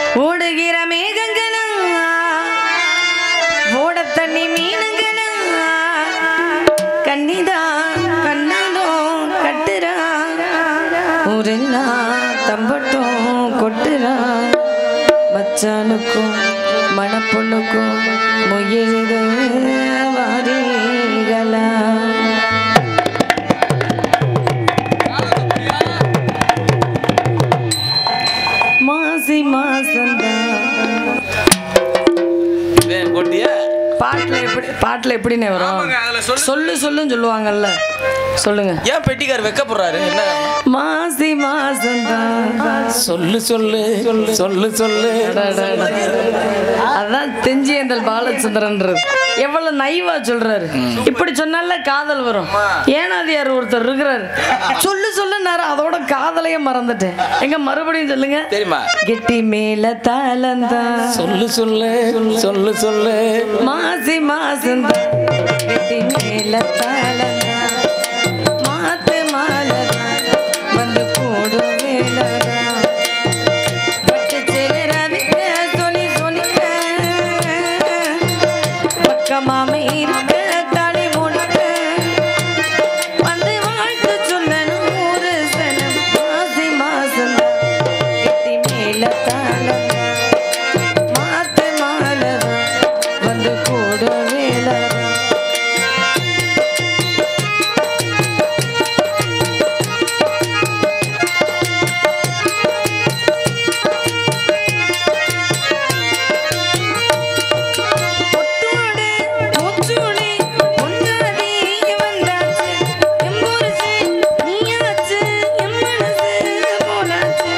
ஓடுகிற மேகங்களா ஓட தண்ணி மீனுங்களா கண்ணிதா கண்ணாலும் கட்டுறா ஊரெல்லாம் தம்பட்டும் கொட்டுறா மச்சானுக்கும் மணப்பொண்ணுக்கும் முயலுது வாரிகளா மாசி மாசந்தான் ஏன் கொட்டியா பாட்டுல எப்படி பாட்டுல எப்படிண்ணே வரும் ஆமாங்க, அதுல சொல்லு. சொல்லு சொல்லுன்னு சொல்லுவாங்கல்ல சொல்லுங்க ஏன் பெட்டிக்கார் வெக்கப்படுறாரு என்ன மாசி மாசந்தான் சொல்லு சொல்லு சொல்லு சொல்லு சொல்லு அதான் தெஞ்சியந்தல் பாலச்சந்திரன்றது எவ்வளவு நைவா சொல்றாரு இப்படி சொன்னால காதல் வரும் ஏனாதியார் ஒருத்தர் இருக்கிறாரு சொல்லு சொல்லுனாரு அதோட காதலையே மறந்துட்டேன் எங்க மறுபடியும் சொல்லுங்க தெரியுமா கெட்டி மேல தாளந்தா சொல்லு சொல்லு சொல்லு சொல்லு மாசி மாசந்தான் கெட்டி மேல தாளந்தா மாத்து மாலதா வந்து கூடு வேலதா பட்டு சிலரவிக்க சொல்லி சொல்லிக்க பக்கமாம இருக்க தாலி முடிக்க வந்து வாழ்த்து சொல்லணும் ஒரு சனம் மாசி மாசந்தான் கெட்டி மேல தாளந்தா மாத்து மாலதா வந்து கூடு வேலதா பொட்டோடு முச்சூடி பொன்னாடி வந்தாச்சு எம்பூரிச்சு நீயாச்சு என் மனசு போலாச்சு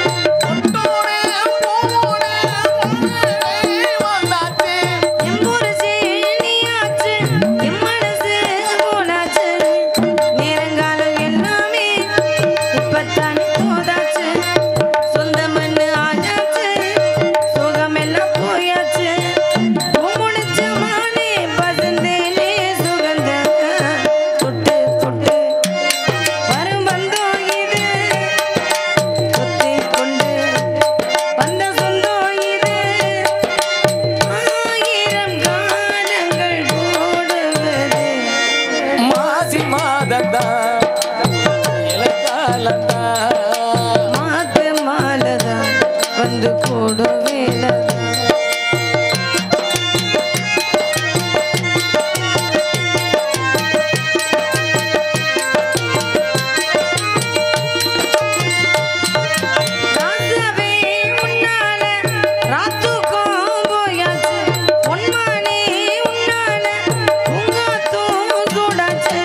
எம்பூரிச்சு நீயாச்சு என் மனசு போலாச்சு நேரங்காலம் எல்லாமே இப்பத்தானே போதாச்சு சொந்த மண்ணு ஆயாச்சு சுகம் எல்லாம் போயாச்சு முடிச்ச மானே பசந்தேனே சுகந்த தொட்டு தொட்டு வரும் வந்தோம் இது சுத்தி கொண்டு வந்த சொந்தம் இது ஆயிரம் காலங்கள் ஓடுவது மாசி மாதந்தா இளக்காலந்தா மாத்து மாலதா வந்து கூடு வேலதா ராசாவே உன்னால ராத்துக்கும் போயாச்சு பொன்மானே உன்னால உங்காத்தும் சூடாச்சு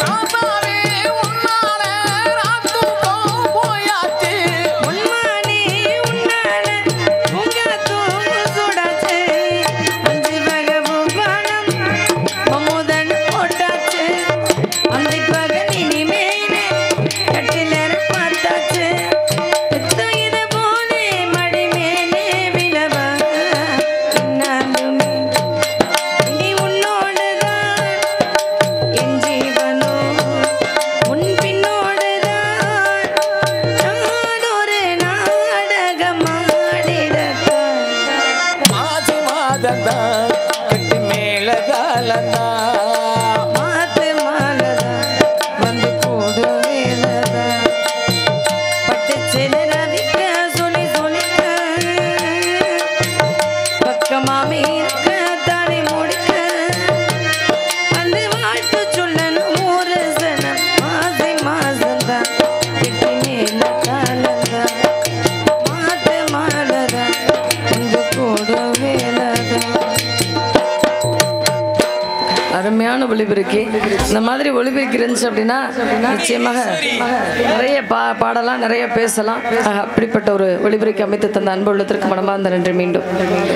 பொன்மானே உன்னால உங்காத்தும் சூடாச்சு அஞ்சு வகை பூபானம் மமுதன் போட்டாச்சு அந்தி பகல் இனிமேனே கட்டிலற பார்த்தாச்சு எத்தோ இது போலே மடி மேலே விழவா என்னாலுமே இனி உன்னோடுதான் என் ஜீவனோ உன் பின்னோடுதான் நான் ஒரு நாடகம் ஆடிடத்தான் மாசி மாதந்தா கட்டி மேல காலந்தா மாத்து மாலதா வந்து கூடு வேலதா பட்டு சிலரவிக்க சொல்லி சொல்லிக்க பக்கமாமே இருக்க தானே முடிக்க வந்து வாழ்த்து சொல்லணும் ஒரு சனம் மாசி மாசந்தா கிட்டி மேல காலந்தா மாத்து மாலதா வந்து கூடு வேலதா அருமையான ஒளிபெருக்கி இந்த மாதிரி ஒளிபெருக்கி இருந்துச்சு அப்படின்னா நிச்சயமாக நிறைய பா பாடலாம் நிறைய பேசலாம் அப்படிப்பட்ட ஒரு ஒளிபெருக்கி அமைத்து தந்த அன்பு உள்ளத்திற்கு மனமார்ந்த நன்றி மீண்டும்